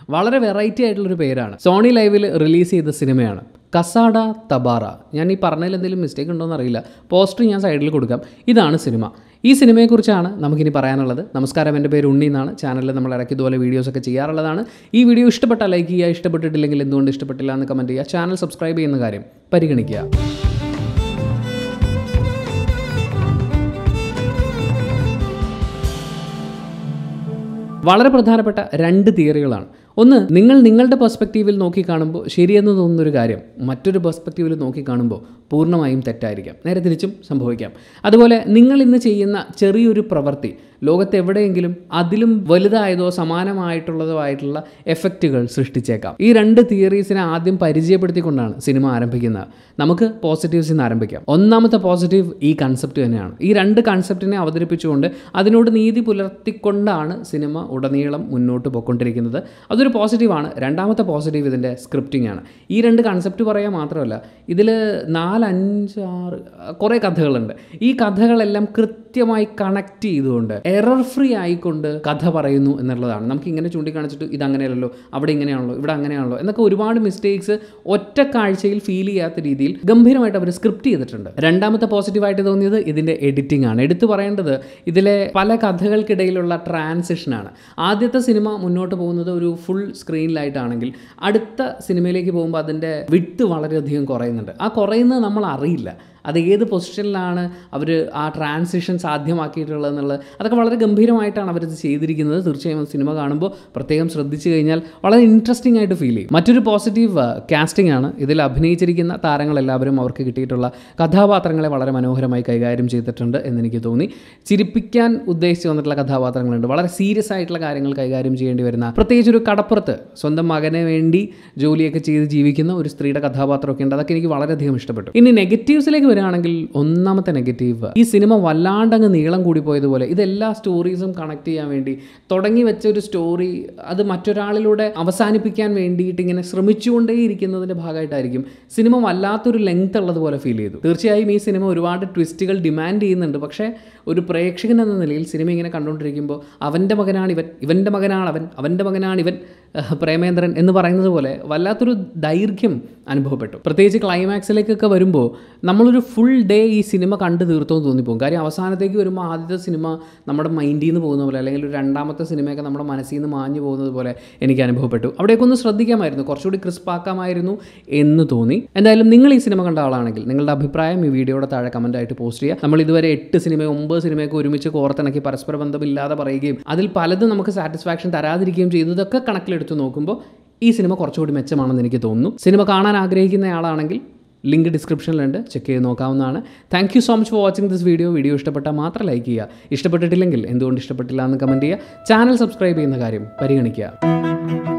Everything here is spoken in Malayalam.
വളരെ വെറൈറ്റി ആയിട്ടുള്ളൊരു പേരാണ് സോണി ലൈവിൽ റിലീസ് ചെയ്ത സിനിമയാണ് കസാഡ തബാറ ഞാൻ ഈ പറഞ്ഞതിൽ എന്തെങ്കിലും മിസ്റ്റേക്ക് ഉണ്ടോ എന്നറിയില്ല പോസ്റ്റർ ഞാൻ സൈഡിൽ കൊടുക്കാം ഇതാണ് സിനിമ ഈ സിനിമയെക്കുറിച്ചാണ് നമുക്കിനി പറയാനുള്ളത് നമസ്കാരം എൻ്റെ പേര് ഉണ്ണി എന്നാണ് ചാനലിൽ നമ്മൾ ഇടയ്ക്ക് ഇതുപോലെ വീഡിയോസൊക്കെ ചെയ്യാറുള്ളതാണ് ഈ വീഡിയോ ഇഷ്ടപ്പെട്ടാൽ ലൈക്ക് ചെയ്യുക ഇഷ്ടപ്പെട്ടിട്ടില്ലെങ്കിൽ എന്തുകൊണ്ട് ഇഷ്ടപ്പെട്ടില്ല എന്ന് കമൻറ്റ് ചെയ്യുക ചാനൽ സബ്സ്ക്രൈബ് ചെയ്യുന്ന കാര്യം പരിഗണിക്കുക വളരെ പ്രധാനപ്പെട്ട രണ്ട് തിയറികളാണ് ഒന്ന് നിങ്ങൾ നിങ്ങളുടെ പെർസ്പെക്റ്റീവിൽ നോക്കി കാണുമ്പോൾ ശരിയെന്ന് തോന്നുന്നൊരു കാര്യം മറ്റൊരു പെർസ്പെക്റ്റീവിൽ നോക്കി കാണുമ്പോൾ പൂർണ്ണമായും തെറ്റായിരിക്കാം നേരെ തിരിച്ചും സംഭവിക്കാം അതുപോലെ നിങ്ങൾ ഇന്ന് ചെയ്യുന്ന ചെറിയൊരു പ്രവൃത്തി ലോകത്ത് എവിടെയെങ്കിലും അതിലും വലുതായതോ സമാനമായിട്ടുള്ളതോ ആയിട്ടുള്ള എഫക്റ്റുകൾ സൃഷ്ടിച്ചേക്കാം ഈ രണ്ട് തിയറീസിനെ ആദ്യം പരിചയപ്പെടുത്തിക്കൊണ്ടാണ് സിനിമ ആരംഭിക്കുന്നത് നമുക്ക് പോസിറ്റീവ്സിൽ നിന്ന് ആരംഭിക്കാം ഒന്നാമത്തെ പോസിറ്റീവ് ഈ കൺസെപ്റ്റ് തന്നെയാണ് ഈ രണ്ട് കൺസെപ്റ്റിനെ അവതരിപ്പിച്ചുകൊണ്ട് അതിനോട് നീതി പുലർത്തിക്കൊണ്ടാണ് സിനിമ ഉടനീളം മുന്നോട്ട് പോയിക്കൊണ്ടിരിക്കുന്നത് അതൊരു പോസിറ്റീവാണ് രണ്ടാമത്തെ പോസിറ്റീവ് ഇതിൻ്റെ സ്ക്രിപ്റ്റിംഗ് ആണ് ഈ രണ്ട് കൺസെപ്റ്റ് പറയാൻ മാത്രമല്ല ഇതിൽ നാലഞ്ച് ആറ് കുറേ കഥകളുണ്ട് ഈ കഥകളെല്ലാം കൃത്യമായി കണക്ട് ചെയ്തുകൊണ്ട് എറർ ഫ്രീ ആയിക്കൊണ്ട് കഥ പറയുന്നു എന്നുള്ളതാണ് നമുക്ക് ഇങ്ങനെ ചൂണ്ടിക്കാണിച്ചിട്ട് ഇത് അങ്ങനെയല്ലല്ലോ അവിടെ ഇങ്ങനെയാണല്ലോ ഇവിടെ അങ്ങനെയാണല്ലോ എന്നൊക്കെ ഒരുപാട് മിസ്റ്റേക്സ് ഒറ്റ കാഴ്ചയിൽ ഫീൽ ചെയ്യാത്ത രീതിയിൽ ഗംഭീരമായിട്ട് അവർ സ്ക്രിപ്റ്റ് ചെയ്തിട്ടുണ്ട് രണ്ടാമത്തെ പോസിറ്റീവായിട്ട് തോന്നിയത് ഇതിൻ്റെ എഡിറ്റിംഗ് ആണ് എടുത്തു പറയേണ്ടത് ഇതിലെ പല കഥകൾക്കിടയിലുള്ള ട്രാൻസിഷനാണ് ആദ്യത്തെ സിനിമ മുന്നോട്ട് പോകുന്നത് ഒരു ഫുൾ സ്ക്രീനിലായിട്ടാണെങ്കിൽ അടുത്ത സിനിമയിലേക്ക് പോകുമ്പോൾ അതിൻ്റെ വിട്ട് വളരെയധികം കുറയുന്നുണ്ട് ആ കുറയുന്നത് നമ്മൾ അറിയില്ല അത് ഏത് പൊസിഷനിലാണ് അവർ ആ ട്രാൻസിഷൻ സാധ്യമാക്കിയിട്ടുള്ളത് എന്നുള്ളത് അതൊക്കെ വളരെ ഗംഭീരമായിട്ടാണ് അവരത് ചെയ്തിരിക്കുന്നത് തീർച്ചയായും അത് സിനിമ കാണുമ്പോൾ പ്രത്യേകം ശ്രദ്ധിച്ചു കഴിഞ്ഞാൽ വളരെ ഇൻട്രസ്റ്റിംഗ് ആയിട്ട് ഫീൽ ചെയ്യും മറ്റൊരു പോസിറ്റീവ് കാസ്റ്റിംഗ് ആണ് ഇതിൽ അഭിനയിച്ചിരിക്കുന്ന താരങ്ങളെല്ലാവരും അവർക്ക് കിട്ടിയിട്ടുള്ള കഥാപാത്രങ്ങളെ വളരെ മനോഹരമായി കൈകാര്യം ചെയ്തിട്ടുണ്ട് എന്നെനിക്ക് തോന്നി ചിരിപ്പിക്കാൻ ഉദ്ദേശിച്ച് വന്നിട്ടുള്ള കഥാപാത്രങ്ങളുണ്ട് വളരെ സീരിയസ് ആയിട്ടുള്ള കാര്യങ്ങൾ കൈകാര്യം ചെയ്യേണ്ടി വരുന്ന പ്രത്യേകിച്ച് ഒരു കടപ്പുറത്ത് സ്വന്തം മകനെ വേണ്ടി ജോലിയൊക്കെ ചെയ്ത് ജീവിക്കുന്ന ഒരു സ്ത്രീയുടെ കഥാപാത്രമൊക്കെ ഉണ്ട് അതൊക്കെ എനിക്ക് വളരെയധികം ഇഷ്ടപ്പെട്ടു ഇനി നെഗറ്റീവ്സിലേക്ക് വരികയാണെങ്കിൽ ഒന്നാമത്തെ നെഗറ്റീവ് ഈ സിനിമ വല്ലാണ്ടങ്ങ് നീളം കൂടി പോയതുപോലെ ഇതെല്ലാ സ്റ്റോറീസും കണക്ട് ചെയ്യാൻ വേണ്ടി തുടങ്ങി വെച്ച ഒരു സ്റ്റോറി അത് മറ്റൊരാളിലൂടെ അവസാനിപ്പിക്കാൻ വേണ്ടിയിട്ട് ഇങ്ങനെ ശ്രമിച്ചുകൊണ്ടേയിരിക്കുന്നതിൻ്റെ ഭാഗമായിട്ടായിരിക്കും സിനിമ വല്ലാത്തൊരു ലെങ്ത് ഉള്ളതുപോലെ ഫീൽ ചെയ്തു തീർച്ചയായും ഈ സിനിമ ഒരുപാട് ട്വിസ്റ്റുകൾ ഡിമാൻഡ് ചെയ്യുന്നുണ്ട് പക്ഷേ ഒരു പ്രേക്ഷകൻ എന്ന നിലയിൽ സിനിമ ഇങ്ങനെ കണ്ടുകൊണ്ടിരിക്കുമ്പോൾ അവൻ്റെ മകനാണ് ഇവൻ ഇവൻ്റെ മകനാണ് അവൻ അവൻ്റെ മകനാണ് ഇവൻ ഏഹ്, പ്രേമേന്ദ്രൻ എന്ന് പറയുന്നത് പോലെ വല്ലാത്തൊരു ദൈർഘ്യം അനുഭവപ്പെട്ടു പ്രത്യേകിച്ച് ക്ലൈമാക്സിലേക്കൊക്കെ വരുമ്പോൾ നമ്മളൊരു ഫുൾ ഡേ ഈ സിനിമ കണ്ടു തീർത്തോ എന്ന് തോന്നിപ്പോകും കാര്യം അവസാനത്തേക്ക് വരുമ്പോൾ ആദ്യത്തെ സിനിമ നമ്മുടെ മൈൻഡിൽ നിന്ന് പോകുന്ന പോലെ അല്ലെങ്കിൽ ഒരു രണ്ടാമത്തെ സിനിമയൊക്കെ നമ്മുടെ മനസ്സിൽ നിന്ന് മാഞ്ഞു പോകുന്നത് പോലെ എനിക്ക് അനുഭവപ്പെട്ടു അവിടെയൊക്കെ ഒന്ന് ശ്രദ്ധിക്കാമായിരുന്നു കുറച്ചുകൂടി ക്രിസ്പാക്കാമായിരുന്നു എന്ന് തോന്നി എന്തായാലും നിങ്ങൾ ഈ സിനിമ കണ്ട ആളാണെങ്കിൽ നിങ്ങളുടെ അഭിപ്രായം ഈ വീഡിയോയുടെ താഴെ കമൻറ്റായിട്ട് പോസ്റ്റ് ചെയ്യുക നമ്മൾ ഇതുവരെ എട്ട് സിനിമ ഒമ്പത് സിനിമയൊക്കെ ഒരുമിച്ച് കോർത്തിണക്കി പരസ്പര ബന്ധമില്ലാതെ പറയുകയും അതിൽ പലതും നമുക്ക് സാറ്റിസ്ഫാക്ഷൻ തരാതിരിക്കുകയും ചെയ്തതൊക്കെ കണക്കിലെടുത്ത് നോക്കുമ്പോൾ ഈ സിനിമ കുറച്ചുകൂടി മെച്ചമാണെന്ന് എനിക്ക് തോന്നുന്നു സിനിമ കാണാൻ ആഗ്രഹിക്കുന്ന ആളാണെങ്കിൽ ലിങ്ക് ഡിസ്ക്രിപ്ഷനിലുണ്ട് ചെക്ക് ചെയ്ത് നോക്കാവുന്നതാണ് thank you so much for watching this video video ഇഷ്ടപ്പെട്ടാൽ മാത്രം ലൈക്ക് ചെയ്യുക ഇഷ്ടപ്പെട്ടിട്ടില്ലെങ്കിൽ എന്തുകൊണ്ട് ഇഷ്ടപ്പെട്ടില്ല എന്ന് കമൻറ്റ് ചെയ്യുക ചാനൽ സബ്സ്ക്രൈബ് ചെയ്യുന്ന കാര്യം പരിഗണിക്കുക